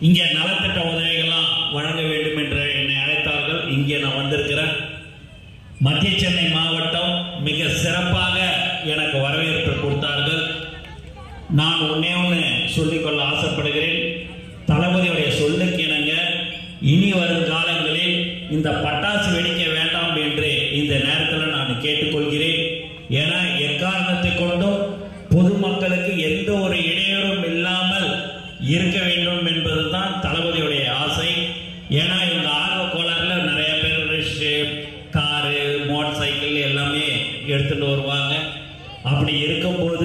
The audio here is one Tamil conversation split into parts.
இங்கே நலத்திட்ட உதவிகள்லாம் வழங்க வேண்டும் என்று என்னை அழைத்தார்கள் இங்கே நான் வந்திருக்கிறேன் மத்திய சென்னை மாவட்டம் மிக சிறப்பாக எனக்கு வரவேற்பு கொடுத்தார்கள் நான் ஒன்னே ஒன்று சொல்லிக்கொள்ள ஆசைப்படுகிறேன் தளபதியுடைய சொல்லுக்கு இணங்க இனி வரும் காலங்களில் இந்த பட்டாசு வெடிக்க வேண்டாம் என்று இந்த நேரத்தில் நான் கேட்டுக்கொள்கிறேன் ஏன்னா எக்காரணத்தை கொண்டும் பொதுமக்களுக்கு எந்த ஒரு இடையூறும் இல்லாமல் இருக்க வேண்டும் என்பதுதான் தளபதியுடைய ஆசை ஏன்னா இந்த ஆர்வ கோளாறுல நிறைய பேர் ரிஷு காரு மோட்டார் சைக்கிள் எல்லாமே எடுத்துட்டு வருவாங்க அப்படி இருக்கும்போது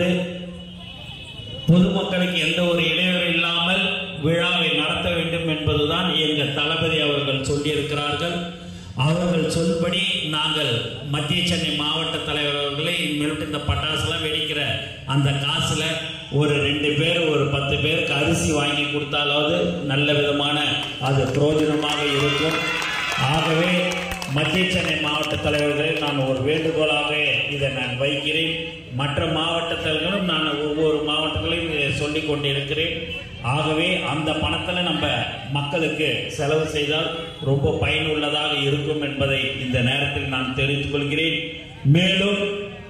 பொதுமக்களுக்கு எந்த ஒரு இடையூறு இல்லாமல் விழாவை நடத்த வேண்டும் என்பதுதான் எங்கள் தளபதி அவர்கள் சொல்லியிருக்கிறார்கள் அவர்கள் சொல்படி நாங்கள் மத்திய சென்னை மாவட்ட தலைவர் அவர்களை இனிமேல்ட்டு இந்த பட்டாசுலாம் வெடிக்கிற அந்த காசுல ஒரு ரெண்டு பேர் ஒரு பத்து பேருக்கு அரிசி வாங்கி கொடுத்தாலாவது நல்ல விதமான அது பிரயோஜனமாக இருக்கும் ஆகவே மத்திய சென்னை மாவட்ட தலைவர்களை நான் ஒரு வேண்டுகோளாக இதை நான் வைக்கிறேன் மற்ற மாவட்டத்திலும் நான் ஒவ்வொரு மாவட்டங்களையும் இதை சொல்லிக் கொண்டிருக்கிறேன் ஆகவே அந்த பணத்தில் நம்ம மக்களுக்கு செலவு செய்தால் ரொம்ப பயனுள்ளதாக இருக்கும் என்பதை இந்த நேரத்தில் நான் தெரிவித்துக் கொள்கிறேன் மேலும்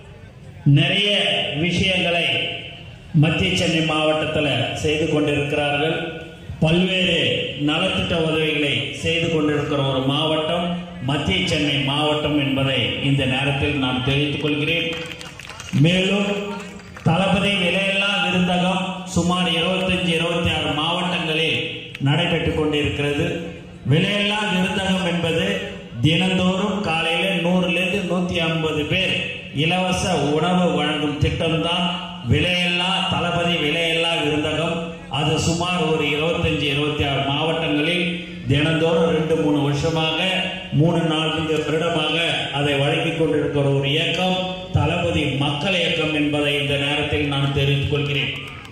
நிறைய விஷயங்களை மத்திய சென்னை மாவட்டத்தில் செய்து கொண்டிருக்கிறார்கள் பல்வேறு நலத்திட்ட உதவிகளை செய்து கொண்டிருக்கிற ஒரு மாவட்டம் மத்திய சென்னை மாவட்டம் என்பதை இந்த நேரத்தில் நான் தெரிவித்துக் கொள்கிறேன் மேலும் தளபதி விலையில்லா விருந்தகம் சுமார் இருபத்தஞ்சு இருபத்தி ஆறு மாவட்டங்களில் நடைபெற்றுக் கொண்டிருக்கிறது விலையில்லா விருந்தகம் என்பது தினந்தோறும் காலையில நூறுலேருந்து நூத்தி ஐம்பது பேர் இலவச உணவு வழங்கும் திட்டம்தான் விலையில்லா தளபதி விலையில்லா விருந்தகம் அது சுமார் ஒரு இருபத்தஞ்சு இருபத்தி ஆறு மாவட்டங்களில் தினந்தோறும் ரெண்டு மூணு வருஷமாக மூணு நான்கு வருடமாக அதை வழங்கிக் கொண்டிருக்கிற ஒரு இயக்கம் தளபதி மக்கள் இயக்கம் என்பதை இந்த நேரத்தில் நான் தெரிவித்துக் கொள்கிறேன்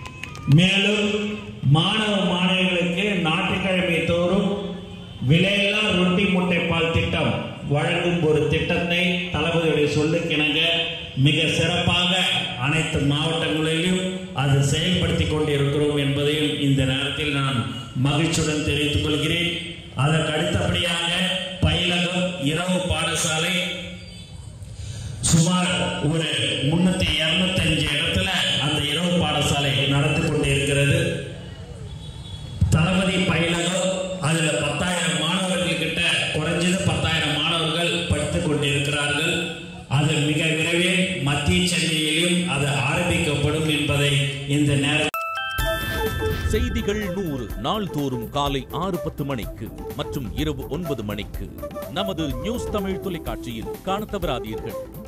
மேலும் மாணவ மாணவிகளுக்கு ஞாயிற்றுக்கிழமை தோறும் விலையில்லா ரொட்டி முட்டை பால் திட்டம் வழங்கும் ஒரு திட்டத்தை தளபதியுடைய சொல்லுக்கிணங்க மிக சிறப்பாக அனைத்து மாவட்டங்களிலும் அது செயல்படுத்திக் கொண்டிருக்கிறோம் என்பதையும் இந்த நேரத்தில் நான் மகிழ்ச்சியுடன் தெரிவித்துக் கொள்கிறேன் அதற்கு அடுத்தபடியாக பயிலகம் இரவு பாடசாலை சுமார் ஒரு முன்னூத்தி இருநூத்தி அஞ்சு இடத்துல அந்த இரவு பாடசாலை நடந்து கொண்டிருக்கிறது தளபதி பயிலகம் அதுல பத்தாயிரம் மாணவர்கள் கிட்ட குறைஞ்சது பத்தாயிரம் மாணவர்கள் படித்துக் கொண்டிருக்கிறார்கள் அது மிக விரைவில் மத்திய சென்னையிலும் அது ஆரம்பிக்கப்படும் என்பதை இந்த நேரத்தில் செய்திகள் நூறு நாள்தோறும் காலை ஆறு பத்து மணிக்கு மற்றும் இரவு ஒன்பது மணிக்கு நமது நியூஸ் தமிழ் தொலைக்காட்சியில் காணத் தவறாதீர்கள்